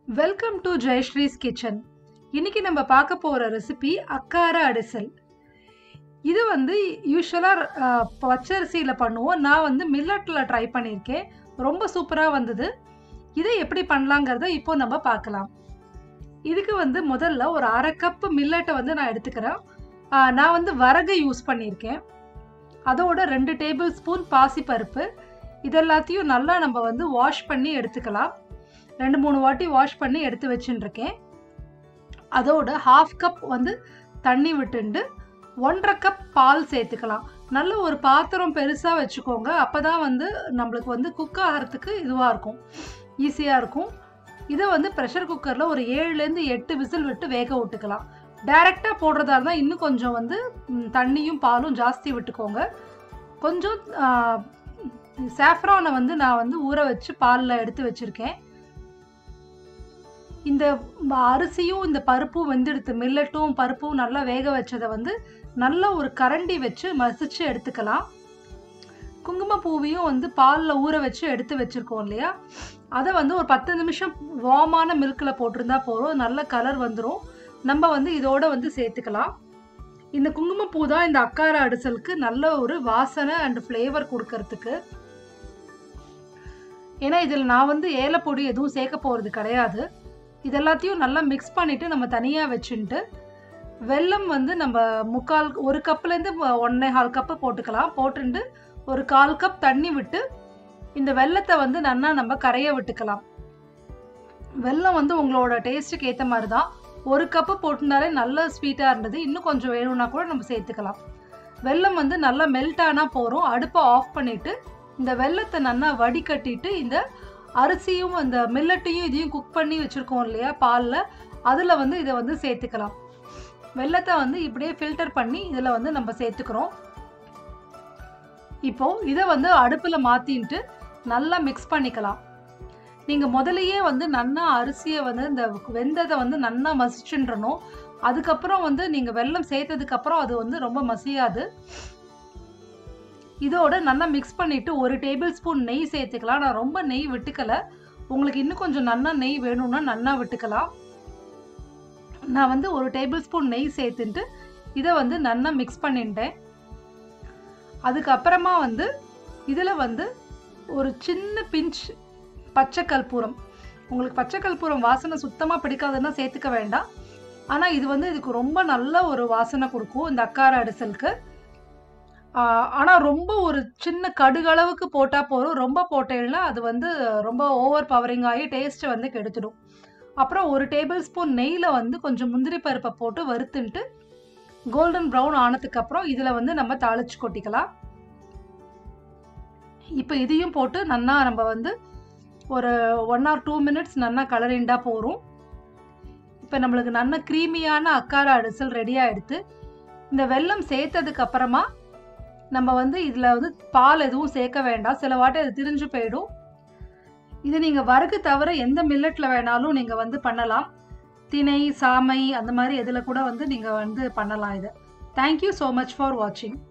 welcome to Jayasree's kitchen இன்னைக்கு நம்ம பார்க்க போகிற ரெசிபி அக்கார அடிசல் இது வந்து யூஸ்வலாக பச்சரிசியில் பண்ணுவோம் நான் வந்து மில்லட்டில் ட்ரை பண்ணியிருக்கேன் ரொம்ப சூப்பராக வந்தது இதை எப்படி பண்ணலாங்கிறத இப்போ நம்ம பார்க்கலாம் இதுக்கு வந்து முதல்ல ஒரு அரை கப்பு மில்லட்டை வந்து நான் எடுத்துக்கிறேன் ஆ, நான் வந்து வரகு யூஸ் பண்ணியிருக்கேன் அதோட ரெண்டு டேபிள் ஸ்பூன் பாசிப்பருப்பு இதெல்லாத்தையும் நல்லா நம்ம வந்து வாஷ் பண்ணி எடுத்துக்கலாம் ரெண்டு மூணு வாட்டி வாஷ் பண்ணி எடுத்து வச்சுட்டுருக்கேன் அதோட ஹாஃப் கப் வந்து தண்ணி விட்டுண்டு ஒன்றரை கப் பால் சேர்த்துக்கலாம் நல்ல ஒரு பாத்திரம் பெருசாக வச்சுக்கோங்க அப்போ தான் வந்து நம்மளுக்கு வந்து குக் ஆகிறதுக்கு இதுவாக இருக்கும் ஈஸியாக இருக்கும் இதை வந்து ப்ரெஷர் குக்கரில் ஒரு ஏழுலேருந்து எட்டு விசில் விட்டு வேக விட்டுக்கலாம் டைரெக்டாக போடுறதா இருந்தால் இன்னும் கொஞ்சம் வந்து ம், தண்ணியும் பாலும் ஜாஸ்தி விட்டுக்கோங்க கொஞ்சம் சாஃப்ரானை வந்து நான் வந்து ஊற வச்சு பாலில் எடுத்து வச்சுருக்கேன் இந்த ம- அரிசியும் இந்த பருப்பும் வெந்தெடுத்து மில்லட்டும் பருப்பும் நல்லா வேக வச்சதை வந்து நல்ல ஒரு கரண்டி வச்சு மசிச்சு எடுத்துக்கலாம் குங்குமப்பூவையும் வந்து பாலில் ஊற வச்சு எடுத்து வச்சுருக்கோம் இல்லையா அதை வந்து ஒரு பத்து நிமிஷம் வார்மான மில்கில் போட்டிருந்தா போதும் நல்ல கலர் வந்துடும் நம்ம வந்து இதோட வந்து சேர்த்துக்கலாம் இந்த குங்குமப்பூ தான் இந்த அக்கார அடிசலுக்கு நல்ல ஒரு வாசனை அண்ட் ஃப்ளேவர் கொடுக்கறதுக்கு ஏன்னா இதில் நான் வந்து ஏலப்பொடி எதுவும் சேர்க்க போகிறது கிடையாது இது எல்லாத்தையும் நல்லா மிக்ஸ் பண்ணிவிட்டு நம்ம தனியாக வச்சுட்டு வெல்லம் வந்து நம்ம முக்கால் ஒரு கப்லேருந்து ஒன்றே கால் கப்பு போட்டுக்கலாம் போட்டுட்டு ஒரு கால் கப் தண்ணி விட்டு இந்த வெல்லத்தை வந்து நல்லா நம்ம கரைய விட்டுக்கலாம் வெல்லம் வந்து உங்களோட டேஸ்ட்டுக்கு ஏற்ற மாதிரி தான் ஒரு கப்பு போட்டுனாலே நல்ல ஸ்வீட்டாக இருந்தது இன்னும் கொஞ்சம் வேணும்னா கூட நம்ம சேர்த்துக்கலாம் வெல்லம் வந்து நல்லா மெல்ட் ஆனால் போகிறோம் அடுப்பை ஆஃப் பண்ணிவிட்டு இந்த வெல்லத்தை நல்லா வடிகட்டிட்டு இந்த அரிசியும் அந்த மில்லட்டையும் இதையும் குக் பண்ணி வச்சுருக்கோம் இல்லையா பாலில் அதில் வந்து இதை வந்து சேர்த்துக்கலாம் வெல்லத்தை வந்து இப்படியே ஃபில்டர் பண்ணி இதில் வந்து நம்ம சேர்த்துக்கிறோம் இப்போ இதை வந்து அடுப்பில் மாற்றின்ட்டு நல்லா மிக்ஸ் பண்ணிக்கலாம் நீங்கள் முதலையே வந்து நன்னா அரிசியை வந்து இந்த வெந்ததை வந்து நன்னா மசிச்சுன்றணும் அதுக்கப்புறம் வந்து நீங்கள் வெல்லம் சேர்த்ததுக்கப்புறம் அது வந்து ரொம்ப மசியாது இதோட நல்லா மிக்ஸ் பண்ணிட்டு ஒரு டேபிள் ஸ்பூன் நெய் சேர்த்துக்கலாம் நான் ரொம்ப நெய் விட்டுக்கல உங்களுக்கு இன்னும் கொஞ்சம் நன்னா நெய் வேணும்னா நன்னா விட்டுக்கலாம் நான் வந்து ஒரு டேபிள் ஸ்பூன் நெய் சேர்த்துட்டு இதை வந்து நன்னா மிக்ஸ் பண்ணிட்டேன் அதுக்கப்புறமா வந்து இதில் வந்து ஒரு சின்ன பிஞ்ச் பச்சை கற்பூரம் உங்களுக்கு பச்சை கற்பூரம் வாசனை சுத்தமாக பிடிக்காதுன்னா சேர்த்துக்க வேண்டாம் ஆனால் இது வந்து இதுக்கு ரொம்ப நல்ல ஒரு வாசனை கொடுக்கும் இந்த அக்கார அடிசலுக்கு ஆனால் ரொம்ப ஒரு சின்ன கடுகளவுக்கு போட்டால் போதும் ரொம்ப போட்டேன்னா அது வந்து ரொம்ப ஓவர் பவரிங் ஆகி டேஸ்ட்டை வந்து கெடுத்துடும் அப்புறம் ஒரு டேபிள் ஸ்பூன் நெய்யில் வந்து கொஞ்சம் முந்திரி பருப்பை போட்டு வறுத்துன்ட்டு கோல்டன் ப்ரௌன் ஆனதுக்கப்புறம் இதில் வந்து நம்ம தாளிச்சு கொட்டிக்கலாம் இப்போ இதையும் போட்டு நன்னா நம்ம வந்து ஒரு ஒன் ஆர் டூ மினிட்ஸ் நல்லா கலரிண்டா போகிறோம் இப்போ நம்மளுக்கு நல்ல க்ரீமியான அக்கார அடிசல் ரெடி ஆகிடுது இந்த வெல்லம் சேர்த்ததுக்கு அப்புறமா நம்ம வந்து இதில் வந்து பால் எதுவும் சேர்க்க வேண்டாம் சில வாட்டி அது திரிஞ்சு போயிடும் இது நீங்கள் வரகு தவிர எந்த மில்லட்டில் வேணாலும் நீங்கள் வந்து பண்ணலாம் திணை சாமை அந்த மாதிரி இதில் கூட வந்து நீங்கள் வந்து பண்ணலாம் இதை தேங்க்யூ ஸோ மச் ஃபார் வாட்சிங்